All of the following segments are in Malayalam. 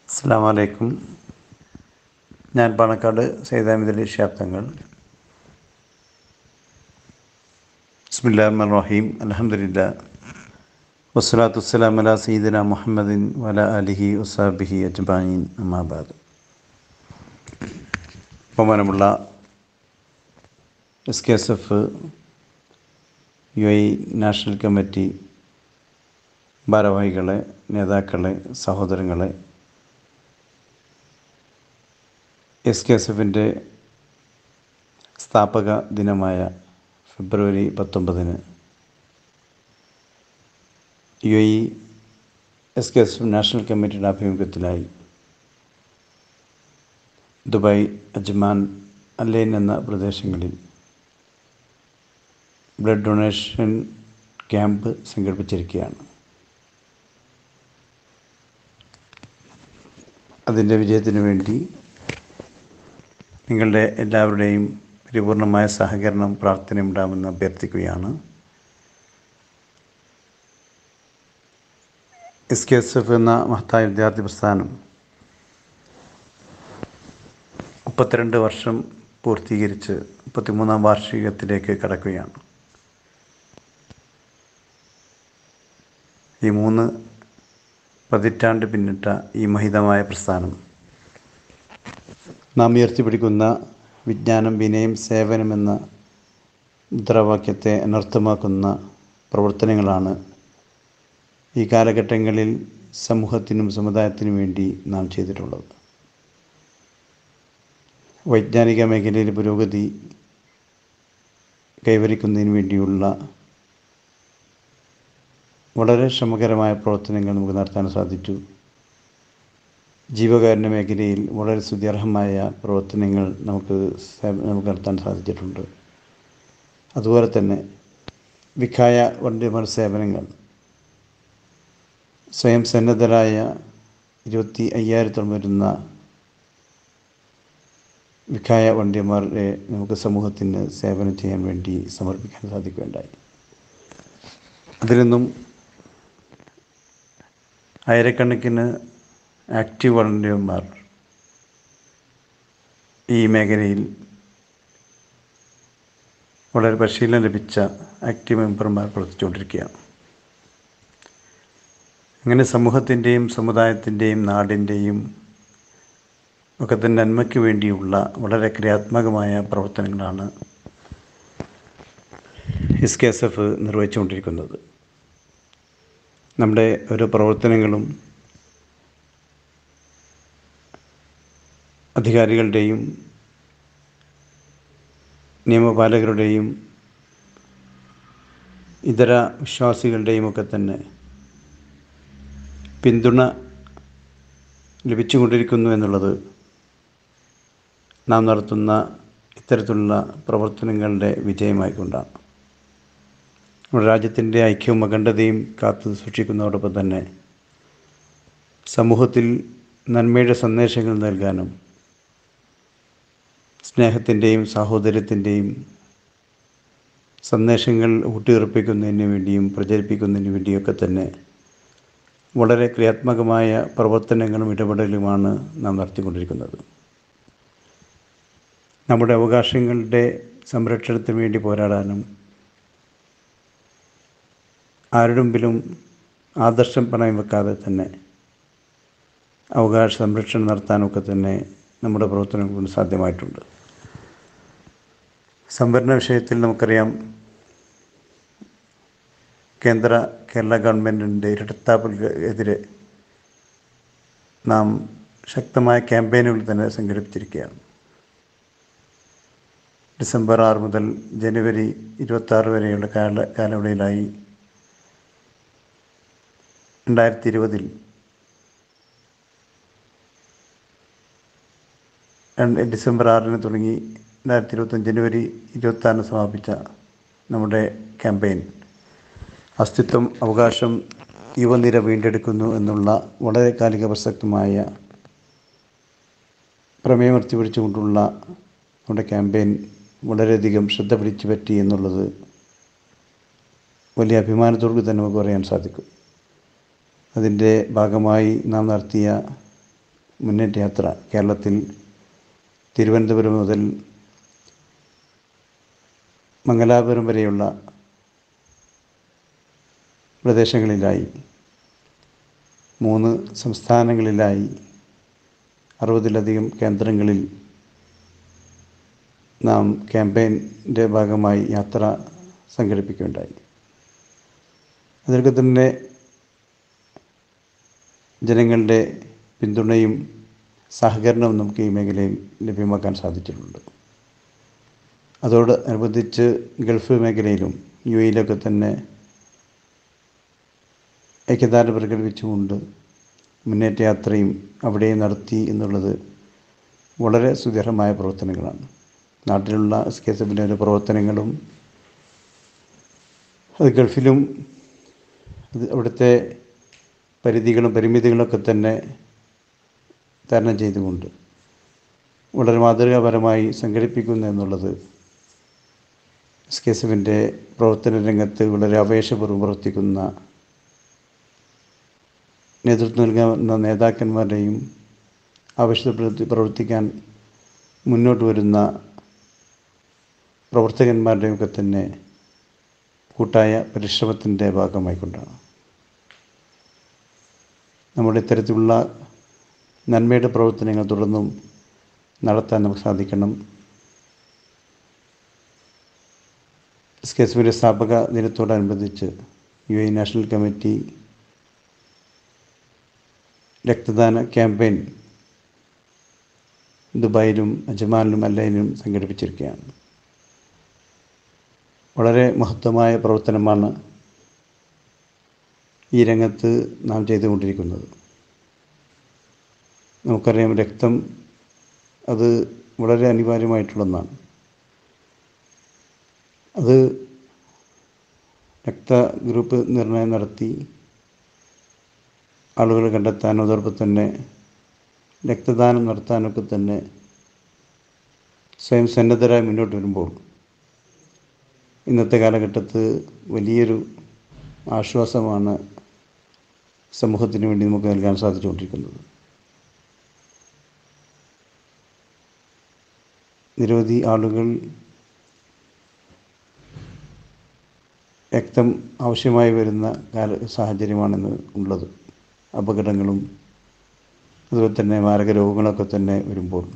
അസ്സാം വലൈക്കും ഞാൻ പാണക്കാട് സൈതാമിദലി ഷാബ്ദങ്ങൾ ബിസ്മില്ലാഹിർ റഹീം അലഹമില്ല വസ്സലാത്തു വസ്സലാം അല സീദന മുഹമ്മദിൻ വല അലിഹി വസാബിഹി അജ്മായിൻ അമ്മാബാദ് ബഹുമാനമുള്ള S K S F U I national committee ഭാരവാഹികളെ നേതാക്കളെ സഹോദരങ്ങളെ എസ് കെ എസ് എഫിൻ്റെ സ്ഥാപക ദിനമായ ഫെബ്രുവരി പത്തൊമ്പതിന് U A S K S F national കമ്മിറ്റിയുടെ ആഭിമുഖ്യത്തിലായി ദുബായ് അജ്മാൻ അല്ലൈൻ എന്ന പ്രദേശങ്ങളിൽ ബ്ലഡ് ഡൊണേഷൻ ക്യാമ്പ് സംഘടിപ്പിച്ചിരിക്കുകയാണ് അതിൻ്റെ വിജയത്തിന് വേണ്ടി നിങ്ങളുടെ എല്ലാവരുടെയും പരിപൂർണമായ സഹകരണം പ്രാർത്ഥന ഉണ്ടാകുമെന്ന് അഭ്യർത്ഥിക്കുകയാണ് എസ് കെ എസ് എഫ് എന്ന മഹത്തായ വിദ്യാർത്ഥി പ്രസ്ഥാനം മുപ്പത്തിരണ്ട് വർഷം പൂർത്തീകരിച്ച് മുപ്പത്തിമൂന്നാം വാർഷികത്തിലേക്ക് കടക്കുകയാണ് ഈ മൂന്ന് പതിറ്റാണ്ട് പിന്നിട്ട ഈ മഹിതമായ പ്രസ്ഥാനം നാം ഉയർത്തിപ്പിടിക്കുന്ന വിജ്ഞാനം വിനയം സേവനം എന്ന മുദ്രാവാക്യത്തെ അനർത്ഥമാക്കുന്ന പ്രവർത്തനങ്ങളാണ് ഈ കാലഘട്ടങ്ങളിൽ സമൂഹത്തിനും സമുദായത്തിനും വേണ്ടി നാം ചെയ്തിട്ടുള്ളത് വൈജ്ഞാനിക മേഖലയിൽ പുരോഗതി കൈവരിക്കുന്നതിന് വേണ്ടിയുള്ള വളരെ ശ്രമകരമായ പ്രവർത്തനങ്ങൾ നമുക്ക് നടത്താൻ സാധിച്ചു ജീവകാരുണ്യ മേഖലയിൽ വളരെ സ്തുത്യർഹമായ പ്രവർത്തനങ്ങൾ നമുക്ക് നമുക്ക് നടത്താൻ സാധിച്ചിട്ടുണ്ട് അതുപോലെ തന്നെ വിഖായ വണ്ടിമർ സേവനങ്ങൾ സ്വയം സന്നദ്ധരായ ഇരുപത്തി അയ്യായിരത്തോളം വരുന്ന വിഖായ വണ്ടിയന്മാരെ നമുക്ക് സമൂഹത്തിന് സേവനം ചെയ്യാൻ വേണ്ടി സമർപ്പിക്കാൻ സാധിക്കുകയുണ്ടായി അതിൽ നിന്നും ആയിരക്കണക്കിന് ആക്റ്റീവ് വളണ്ടിയർമാർ ഈ മേഖലയിൽ വളരെ പരിശീലനം ലഭിച്ച ആക്റ്റീവ് മെമ്പർമാർ പ്രവർത്തിച്ചുകൊണ്ടിരിക്കുകയാണ് അങ്ങനെ സമൂഹത്തിൻ്റെയും സമുദായത്തിൻ്റെയും നാടിൻ്റെയും ഒക്കെ തന്നെ നന്മയ്ക്ക് വേണ്ടിയുള്ള വളരെ ക്രിയാത്മകമായ പ്രവർത്തനങ്ങളാണ് എസ് കെ എസ് എഫ് നിർവഹിച്ചുകൊണ്ടിരിക്കുന്നത് നമ്മുടെ ഓരോ പ്രവർത്തനങ്ങളും അധികാരികളുടെയും നിയമപാലകരുടെയും ഇതര വിശ്വാസികളുടെയും ഒക്കെ തന്നെ പിന്തുണ ലഭിച്ചുകൊണ്ടിരിക്കുന്നു എന്നുള്ളത് നാം നടത്തുന്ന ഇത്തരത്തിലുള്ള പ്രവർത്തനങ്ങളുടെ വിജയമായിക്കൊണ്ടാണ് നമ്മുടെ രാജ്യത്തിൻ്റെ ഐക്യവും അഖണ്ഡതയും കാത്തു സൂക്ഷിക്കുന്നതോടൊപ്പം തന്നെ സമൂഹത്തിൽ നന്മയുടെ സന്ദേശങ്ങൾ നൽകാനും സ്നേഹത്തിൻ്റെയും സാഹോദര്യത്തിൻ്റെയും സന്ദേശങ്ങൾ ഊട്ടിയുറപ്പിക്കുന്നതിന് വേണ്ടിയും പ്രചരിപ്പിക്കുന്നതിന് വേണ്ടിയൊക്കെ തന്നെ വളരെ ക്രിയാത്മകമായ പ്രവർത്തനങ്ങളും ഇടപെടലുമാണ് നാം നടത്തിക്കൊണ്ടിരിക്കുന്നത് നമ്മുടെ അവകാശങ്ങളുടെ സംരക്ഷണത്തിന് വേണ്ടി പോരാടാനും ആരുടെ മുമ്പിലും ആദർശം പണയം വെക്കാതെ തന്നെ അവകാശ സംരക്ഷണം നടത്താനൊക്കെ തന്നെ നമ്മുടെ പ്രവർത്തനം കൊണ്ട് സാധ്യമായിട്ടുണ്ട് സംവരണ വിഷയത്തിൽ നമുക്കറിയാം കേന്ദ്ര കേരള ഗവൺമെൻറ്റിൻ്റെ ഇരട്ടത്താപ്പിനെതിരെ നാം ശക്തമായ ക്യാമ്പയിനുകൾ തന്നെ സംഘടിപ്പിച്ചിരിക്കുകയാണ് ഡിസംബർ ആറ് മുതൽ ജനുവരി ഇരുപത്താറ് വരെയുള്ള കാല കാലയളവിലായി രണ്ടായിരത്തി ഇരുപതിൽ ഡിസംബർ ആറിന് തുടങ്ങി രണ്ടായിരത്തി ഇരുപത്തൊന്ന് ജനുവരി ഇരുപത്താറിന് സമാപിച്ച നമ്മുടെ ക്യാമ്പയിൻ അസ്തിത്വം അവകാശം യുവനിര വീണ്ടെടുക്കുന്നു എന്നുള്ള വളരെ കാലിക പ്രസക്തമായ പ്രമേയമർത്തി പിടിച്ചുകൊണ്ടുള്ള നമ്മുടെ ക്യാമ്പയിൻ വളരെയധികം ശ്രദ്ധ പിടിച്ചു പറ്റി എന്നുള്ളത് വലിയ അഭിമാനത്തോടു തന്നെ നമുക്ക് പറയാൻ സാധിക്കും അതിൻ്റെ ഭാഗമായി നാം നടത്തിയ മുന്നേറ്റ യാത്ര കേരളത്തിൽ തിരുവനന്തപുരം മുതൽ മംഗലാപുരം വരെയുള്ള പ്രദേശങ്ങളിലായി മൂന്ന് സംസ്ഥാനങ്ങളിലായി അറുപതിലധികം കേന്ദ്രങ്ങളിൽ നാം ക്യാമ്പയിൻ്റെ ഭാഗമായി യാത്ര സംഘടിപ്പിക്കുകയുണ്ടായി അതിലൊക്കെ തന്നെ ജനങ്ങളുടെ പിന്തുണയും സഹകരണവും നമുക്ക് ഈ മേഖലയിൽ ലഭ്യമാക്കാൻ സാധിച്ചിട്ടുണ്ട് അതോട് അനുബന്ധിച്ച് ഗൾഫ് മേഖലയിലും യു എയിലൊക്കെ തന്നെ ഐക്യദാർഢ്യം പ്രകടിപ്പിച്ചുകൊണ്ട് മുന്നേറ്റ യാത്രയും അവിടെ നടത്തി എന്നുള്ളത് വളരെ സുദൃഢമായ പ്രവർത്തനങ്ങളാണ് നാട്ടിലുള്ള എസ് കെ എസ് എഫിൻ്റെ പ്രവർത്തനങ്ങളും അത് ഗൾഫിലും അത് അവിടുത്തെ പരിധികളും പരിമിതികളൊക്കെ തന്നെ തരണം ചെയ്തുകൊണ്ട് വളരെ മാതൃകാപരമായി സംഘടിപ്പിക്കുന്നു എന്നുള്ളത് എസ് കെ എസ് എഫിൻ്റെ പ്രവർത്തന രംഗത്ത് വളരെ അപേക്ഷപൂർവ്വം പ്രവർത്തിക്കുന്ന നേതൃത്വം നൽകുന്ന നേതാക്കന്മാരുടെയും ആവശ്യപ്പെടുത്തി പ്രവർത്തിക്കാൻ മുന്നോട്ട് വരുന്ന പ്രവർത്തകന്മാരുടെയും ഒക്കെ തന്നെ കൂട്ടായ പരിശ്രമത്തിൻ്റെ ഭാഗമായിക്കൊണ്ടാണ് നമ്മുടെ ഇത്തരത്തിലുള്ള നന്മയുടെ പ്രവർത്തനങ്ങൾ തുടർന്നും നടത്താൻ നമുക്ക് സാധിക്കണം എസ് കെ എസ് എഫിൻ്റെ സ്ഥാപക ദിനത്തോടനുബന്ധിച്ച് യു എ നാഷണൽ കമ്മിറ്റി രക്തദാന ക്യാമ്പയിൻ ദുബായിലും അജ്മാനിലും അല്ലയിലും സംഘടിപ്പിച്ചിരിക്കുകയാണ് വളരെ മഹത്വമായ പ്രവർത്തനമാണ് ഈ രംഗത്ത് നാം ചെയ്തുകൊണ്ടിരിക്കുന്നത് നമുക്കറിയാം രക്തം അത് വളരെ അനിവാര്യമായിട്ടുള്ള ഒന്നാണ് അത് രക്ത ഗ്രൂപ്പ് നിർണയം നടത്തി ആളുകളെ കണ്ടെത്താനും അതോടൊപ്പം തന്നെ രക്തദാനം നടത്താനൊക്കെ തന്നെ സ്വയം സന്നദ്ധരായി മുന്നോട്ട് വരുമ്പോൾ ഇന്നത്തെ കാലഘട്ടത്ത് വലിയൊരു ആശ്വാസമാണ് സമൂഹത്തിന് വേണ്ടി നമുക്ക് നൽകാൻ സാധിച്ചുകൊണ്ടിരിക്കുന്നത് നിരവധി ആളുകൾ രക്തം ആവശ്യമായി വരുന്ന കാല സാഹചര്യമാണെന്ന് ഉള്ളത് അപകടങ്ങളും അതുപോലെ തന്നെ മാരക രോഗങ്ങളൊക്കെ തന്നെ വരുമ്പോൾ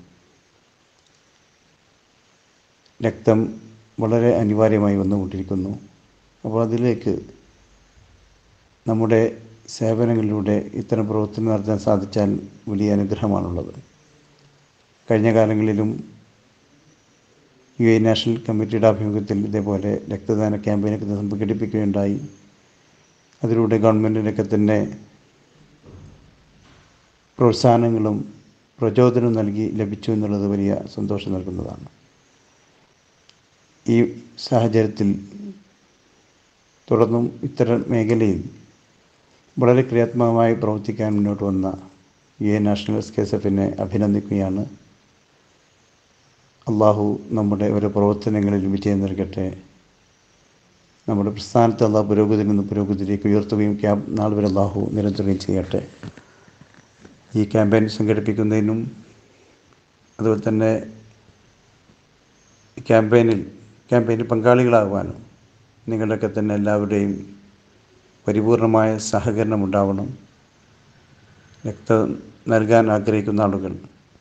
രക്തം വളരെ അനിവാര്യമായി വന്നുകൊണ്ടിരിക്കുന്നു അപ്പോൾ അതിലേക്ക് നമ്മുടെ സേവനങ്ങളിലൂടെ ഇത്തരം പ്രവർത്തനം നടത്താൻ സാധിച്ചാൽ വലിയ അനുഗ്രഹമാണുള്ളത് കഴിഞ്ഞ കാലങ്ങളിലും യു എ നാഷണൽ കമ്മിറ്റിയുടെ ആഭിമുഖ്യത്തിൽ ഇതേപോലെ രക്തദാന ക്യാമ്പയിനൊക്കെ സംഘടിപ്പിക്കുകയുണ്ടായി അതിലൂടെ ഗവൺമെൻറ്റിനൊക്കെ തന്നെ പ്രോത്സാഹനങ്ങളും പ്രചോദനവും നൽകി ലഭിച്ചു എന്നുള്ളത് വലിയ സന്തോഷം നൽകുന്നതാണ് ഈ സാഹചര്യത്തിൽ തുടർന്നും ഇത്തരം മേഖലയിൽ വളരെ ക്രിയാത്മകമായി പ്രവർത്തിക്കാൻ മുന്നോട്ട് വന്ന U A national S K S എഫിനെ അഭിനന്ദിക്കുകയാണ് അള്ളാഹു നമ്മുടെ ഓരോ പ്രവർത്തനങ്ങളിൽ വിജയം നൽകട്ടെ നമ്മുടെ പ്രസ്ഥാനത്തെ അള്ളാഹു പുരോഗതിയിൽ നിന്ന് പുരോഗതിയിലേക്ക് ഉയർത്തുകയും ക്യാമ്പ് നാൾ വരെ അള്ളാഹു നിരന്തരം ചെയ്യട്ടെ ഈ ക്യാമ്പയിൻ സംഘടിപ്പിക്കുന്നതിനും അതുപോലെ തന്നെ ക്യാമ്പയിനിൽ ക്യാമ്പയിനിൽ പങ്കാളികളാകുവാനും നിങ്ങളുടെയൊക്കെ തന്നെ എല്ലാവരുടെയും പരിപൂർണമായ സഹകരണം ഉണ്ടാവണം രക്തം നൽകാൻ ആഗ്രഹിക്കുന്ന ആളുകൾ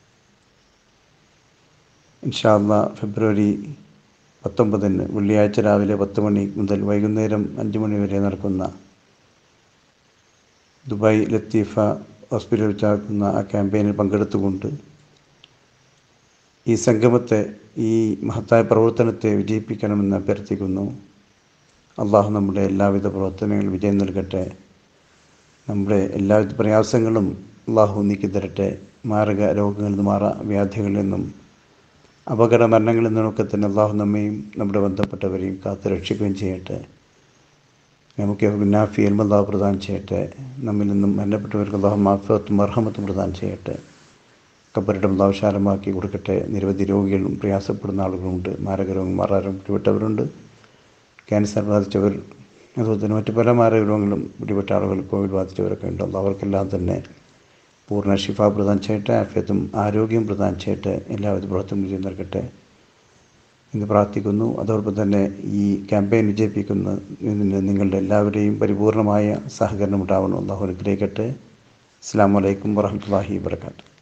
ഇൻഷാല്ല ഫെബ്രുവരി പത്തൊമ്പതിന് വെള്ളിയാഴ്ച രാവിലെ പത്ത് മണി മുതൽ വൈകുന്നേരം അഞ്ച് മണി വരെ നടക്കുന്ന ദുബായ് ലത്തീഫ ഹോസ്പിറ്റലിൽ വെച്ച് നടക്കുന്ന ആ ക്യാമ്പയിനിൽ പങ്കെടുത്തുകൊണ്ട് ഈ സംഗമത്തെ ഈ മഹത്തായ പ്രവർത്തനത്തെ വിജയിപ്പിക്കണമെന്ന് അഭ്യർത്ഥിക്കുന്നു അള്ളാഹു നമ്മുടെ എല്ലാവിധ പ്രവർത്തനങ്ങളും വിജയം നൽകട്ടെ നമ്മുടെ എല്ലാവിധ പ്രയാസങ്ങളും അള്ളാഹു നീക്കി തരട്ടെ മാരക രോഗങ്ങളിൽ നിന്ന് മാറ വ്യാധികളിൽ നിന്നും അപകട മരണങ്ങളിൽ നിന്നൊക്കെ തന്നെ അള്ളാഹു നമ്മയും നമ്മുടെ ബന്ധപ്പെട്ടവരെയും കാത്തു രക്ഷിക്കുകയും ചെയ്യട്ടെ നമുക്ക് നാഫി അൽമല്ലാഹു പ്രദാനം ചെയ്യട്ടെ നമ്മിൽ നിന്നും മരണപ്പെട്ടവർക്ക് അള്ളാഹു മാഫത്തും അർഹമത്തും പ്രദാനം ചെയ്യട്ടെ കബറിടം വിശാലമാക്കി കൊടുക്കട്ടെ നിരവധി രോഗികളും പ്രയാസപ്പെടുന്ന ആളുകളുണ്ട് മാരക രോഗം മാറാനും പിടിപെട്ടവരുണ്ട് ക്യാൻസർ ബാധിച്ചവർ അതുപോലെ തന്നെ മറ്റു പല മാരക രോഗങ്ങളും പിടിപെട്ട ആളുകൾ കോവിഡ് ബാധിച്ചവരൊക്കെ ഉണ്ട് അവർക്കെല്ലാം തന്നെ പൂർണ്ണ ഷിഫ പ്രദാനം ചെയ്യട്ടെ ആഫ്യത്തും ആരോഗ്യം പ്രദാനം ചെയ്യട്ടെ എല്ലാവിധ പ്രവർത്തനങ്ങളും ചെയ്തു നൽകട്ടെ എന്ന് പ്രാർത്ഥിക്കുന്നു അതോടൊപ്പം തന്നെ ഈ ക്യാമ്പയിൻ വിജയിപ്പിക്കുന്നതിന് നിങ്ങളുടെ എല്ലാവരുടെയും പരിപൂർണമായ സഹകരണം ഉണ്ടാവണം അള്ളാഹു അനുഗ്രഹിക്കട്ടെ അസ്സാം വലൈക്കും വറഹമത്തല്ലാഹി വാബർക്കാത്തു